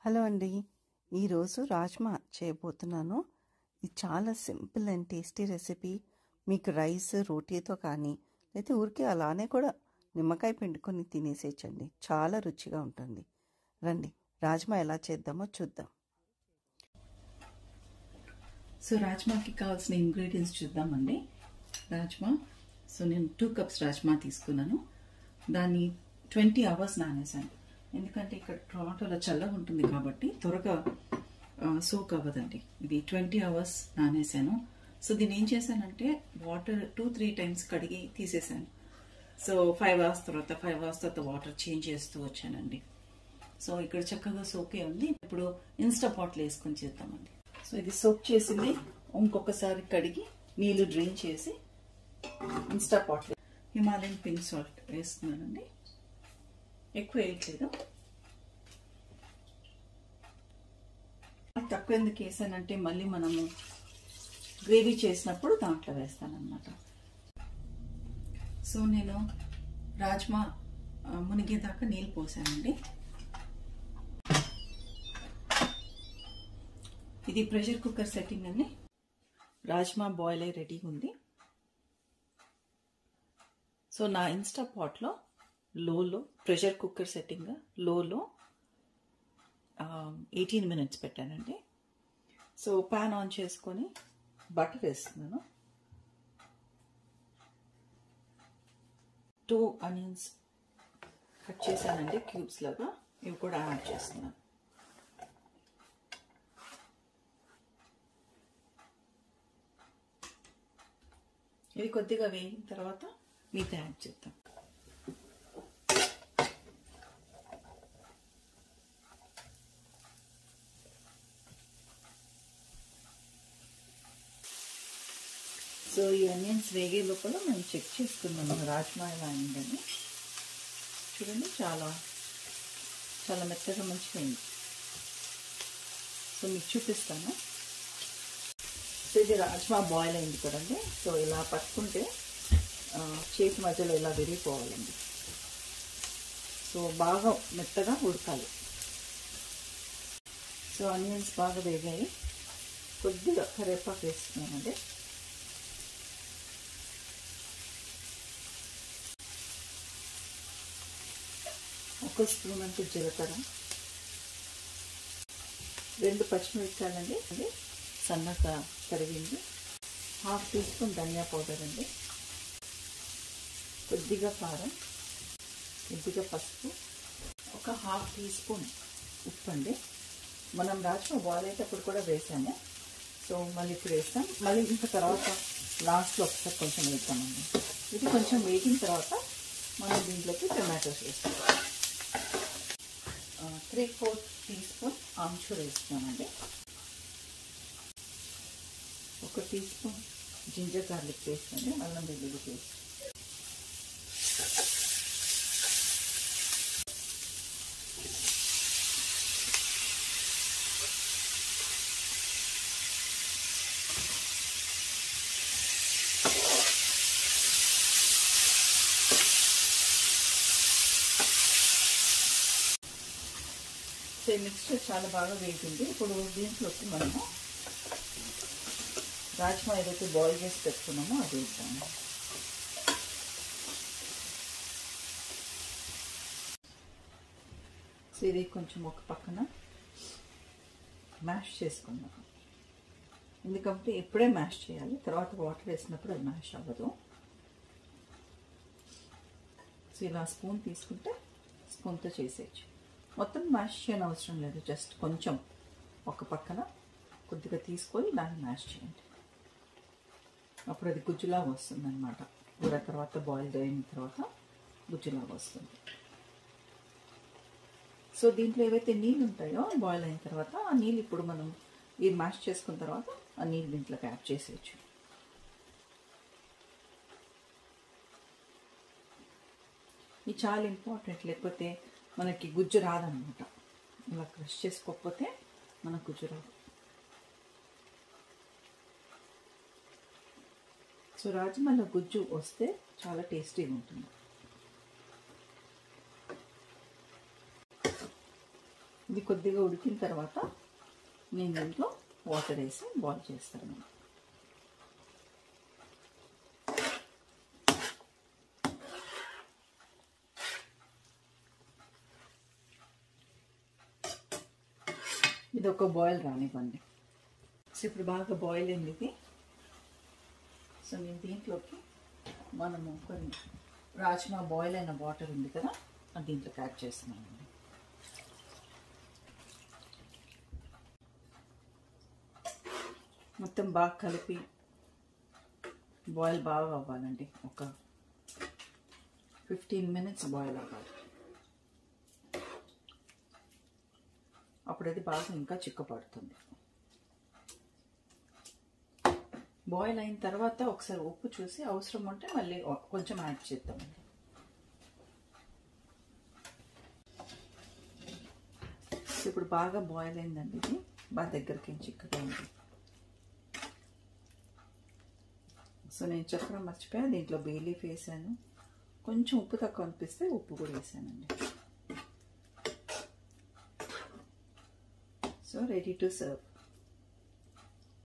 hello అండి ఈరోజు రాజ్మా చేయబోతున్నాను ఇది చాలా సింపుల్ అండ్ టేస్టీ రెసిపీ మీకు రైస్ రోటీతో కానీ లేకపోతే ఊరికే అలానే కూడా నిమ్మకాయ పిండుకొని తినేసేయచ్చండి చాలా రుచిగా ఉంటుంది రండి రాజ్మా ఎలా చేద్దామో చూద్దాం సో రాజ్మాకి కావాల్సిన ఇంగ్రీడియంట్స్ చూద్దామండి రాజ్మా సో నేను టూ కప్స్ రాజ్మా తీసుకున్నాను దాన్ని ట్వంటీ అవర్స్ నానేసాను ఎందుకంటే ఇక్కడ టొమాటోలో చల్లగా ఉంటుంది కాబట్టి త్వరగా సోక్ అవ్వదండి ఇది ట్వంటీ అవర్స్ నానేసాను సో దీన్ని ఏం చేశానంటే వాటర్ టూ త్రీ టైమ్స్ కడిగి తీసేసాను సో ఫైవ్ అవర్స్ తర్వాత ఫైవ్ అవర్స్ తర్వాత వాటర్ చేంజ్ చేస్తూ వచ్చానండి సో ఇక్కడ చక్కగా సోకే ఉంది ఇప్పుడు ఇన్స్టా పాట్లు వేసుకొని చేద్దామండి సో ఇది సోప్ చేసింది ఇంకొకసారి కడిగి నీళ్లు డ్రైన్ చేసి ఇన్స్టా పాట్లు హిమాలయన్ పింక్ సాల్ట్ వేస్తున్నానండి ఎక్కువ వేయట్లేదు తక్కువ ఎందుకు వేసానంటే మళ్ళీ మనము గ్రేవీ చేసినప్పుడు దాంట్లో వేస్తానన్నమాట సో నేను రాజ్మా మునిగేదాకా నీళ్ళు పోసానండి ఇది ప్రెషర్ కుక్కర్ సెట్టింగ్ అండి రాజ్మా బాయిల్ అయ్యి రెడీగా ఉంది సో నా ఇన్స్టా పాట్లో లోలో ప్రెషర్ కుక్కర్ సెట్టింగ్ లోలో ఎయిటీన్ మినిట్స్ పెట్టానండి సో ప్యాన్ ఆన్ చేసుకొని బటర్ వేస్తున్నాను టూ ఆనియన్స్ కట్ చేశానండి క్యూబ్స్ లాగా ఇవి కూడా యాడ్ చేస్తున్నాను ఇవి కొద్దిగా వేగిన తర్వాత మిగతా యాడ్ చేద్దాం సో ఈ అనియన్స్ వేగే లోపల మనం చెక్ చేసుకున్నాము రాజ్మా ఎలా అయిందని చూడండి చాలా చాలా మెత్తగా మంచిగా అయింది సో మీకు చూపిస్తాను సో ఇది రాజ్మా బాయిల్ అయింది కదండి సో ఇలా పట్టుకుంటే చేతి మధ్యలో ఇలా విరిగిపోవాలండి సో బాగా మెత్తగా ఉడకాలి సో ఆనియన్స్ బాగా వేగాయి కొద్దిగా కరివేపాకు వేస్తున్నానండి ఒక స్పూన్ అంత జీలకర్ర రెండు పచ్చిమిరపకాయలండి అది సన్నగా తరిగింది హాఫ్ టీ స్పూన్ ధనియా పౌడర్ అండి కొద్దిగా కారం కొద్దిగా పసుపు ఒక హాఫ్ టీ స్పూన్ ఉప్పు అండి మనం రాజ్మా బాయిల్ అయ్యేటప్పుడు కూడా వేసాము సో మళ్ళీ ఇప్పుడు వేస్తాం మళ్ళీ ఇంకా తర్వాత లాస్ట్లో ఒకసారి కొంచెం వేస్తామండి ఇది కొంచెం వేగిన తర్వాత మనం దీంట్లోకి టమాటోస్ వేస్తాం three four teaspoon amchur వేస్తున్నామండి ఒక teaspoon ginger garlic paste అండి అల్లం వెల్లుల్లి పేస్ట్ సో ఈ మిక్స్చర్ చాలా బాగా వేగింది ఇప్పుడు దీంట్లోకి మనము రాజ్మా ఏదైతే బాయిల్ చేసి పెట్టుకున్నామో అది వేస్తాము సో ఇది కొంచెం ఒక పక్కన మ్యాష్ చేసుకుందాం ఎందుకంటే ఎప్పుడే మ్యాష్ చేయాలి తర్వాత వాటర్ వేసినప్పుడు అది మ్యాష్ అవ్వదు సో ఇలా స్పూన్ తీసుకుంటే స్పూన్తో చేసేయచ్చు మొత్తం మ్యాష్ చేయని అవసరం లేదు జస్ట్ కొంచెం ఒక పక్కన కొద్దిగా తీసుకొని దాన్ని మ్యాష్ చేయండి అప్పుడు అది గుజ్జులాగా వస్తుంది అనమాట కూర తర్వాత బాయిల్ అయిన తర్వాత గుజ్జులాగా వస్తుంది సో దీంట్లో ఏవైతే నీళ్ళు ఉంటాయో బాయిల్ అయిన తర్వాత ఆ నీళ్ళు ఇప్పుడు మనం ఇది మ్యాష్ చేసుకున్న తర్వాత ఆ నీళ్ళు దీంట్లోకి యాడ్ చేసేయచ్చు ఇది చాలా ఇంపార్టెంట్ లేకపోతే మనకి గుజ్జు రాదనమాట ఇలా క్రష్ చేసుకోకపోతే మనకు గుజ్జు రాదు సో రాజమాల గుజ్జు వస్తే చాలా టేస్టీగా ఉంటుంది ఇది కొద్దిగా ఉడికిన తర్వాత నేను దీంట్లో వాటర్ వేసి బాయిల్ చేస్తాను ఇది ఒక బాయిల్ రానివ్వండి సో ఇప్పుడు బాగా బాయిల్ అయింది ఇది సో నేను దీంట్లోకి మనము కొన్ని రాజ్మా బాయిల్ అయిన వాటర్ ఉంది కదా అది దీంట్లోకి యాడ్ చేస్తున్నానండి మొత్తం బాగా కలిపి బాయిల్ బాగా అవ్వాలండి ఒక ఫిఫ్టీన్ మినిట్స్ బాయిల్ అవ్వాలి అప్పుడు అది బాగా ఇంకా చిక్కపడుతుంది బాయిల్ అయిన తర్వాత ఒకసారి ఉప్పు చూసి అవసరం ఉంటే మళ్ళీ కొంచెం యాడ్ చేద్దామండి ఇప్పుడు బాగా బాయిల్ అయిందండి ఇది బాగా దగ్గరికి చిక్కగా ఉంది సో నేను చెప్పడం మర్చిపోయా దీంట్లో బేలీఫ్ వేసాను కొంచెం ఉప్పు తక్కువ అనిపిస్తే ఉప్పు కూడా వేసానండి సో రెడీ టు సర్వ్